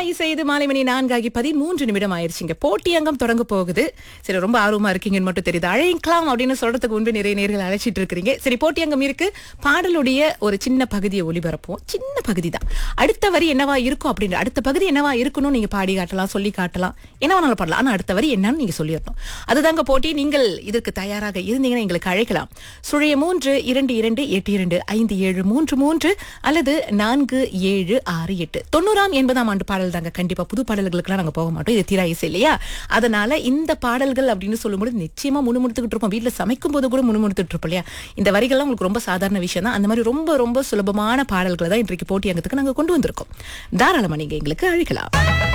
இசை இது மாலை மணி நான்காகி பதிமூன்று நிமிடம் ஆயிருச்சுங்க போட்டி அங்கம் தொடங்க போகுது சரி ரொம்ப ஆர்வமா இருக்கீங்கன்னு மட்டும் தெரியுது அழைக்கலாம் அப்படின்னு சொல்றதுக்கு முன்பு நிறைய நேர்கள் அழைச்சிட்டு இருக்கிறீங்க சரி போட்டி அங்கம் இருக்கு பாடலுடைய ஒரு சின்ன பகுதியை ஒளிபரப்போம் சின்ன பகுதி தான் அடுத்த வரி என்னவா இருக்கும் அப்படின்னு அடுத்த பகுதி என்னவா இருக்கணும் நீங்க பாடி காட்டலாம் சொல்லி காட்டலாம் என்ன வேணாலும் பாடலாம் ஆனா அடுத்த வரி என்னன்னு நீங்க சொல்லிடணும் அதுதாங்க போட்டி நீங்கள் இதற்கு தயாராக இருந்தீங்கன்னா எங்களுக்கு அழைக்கலாம் சுழிய மூன்று இரண்டு இரண்டு எட்டு இரண்டு ஐந்து ஏழு மூன்று மூன்று அல்லது நான்கு ஏழு ஆறு எட்டு தொண்ணூறாம் எண்பதாம் ஆண்டு பாடல் தாங்க கண்டிப்பா புது பாடல்களுக்குலாம் நாங்க போக மாட்டோம் இது தீரா இசை இல்லையா அதனால இந்த பாடல்கள் அப்படின்னு சொல்லும்போது நிச்சயமா முணுமுணுத்துக்கிட்டு இருப்போம் வீட்டுல சமைக்கும் போது கூட முணுமுணுத்துட்டு இருப்போம் இல்லையா இந்த வரிகள்லாம் உங்களுக்கு ரொம்ப சாதாரண விஷயம் தான் அந்த மாதிரி ரொம்ப ரொம்ப சுலபமான பாடல்களை தான் இன்றைக்கு போட்டி அங்கத்துக்கு நாங்க கொண்டு வந்திருக்கோம் தாராளமா நீங்க எங்களுக்கு அழைக்கலாம்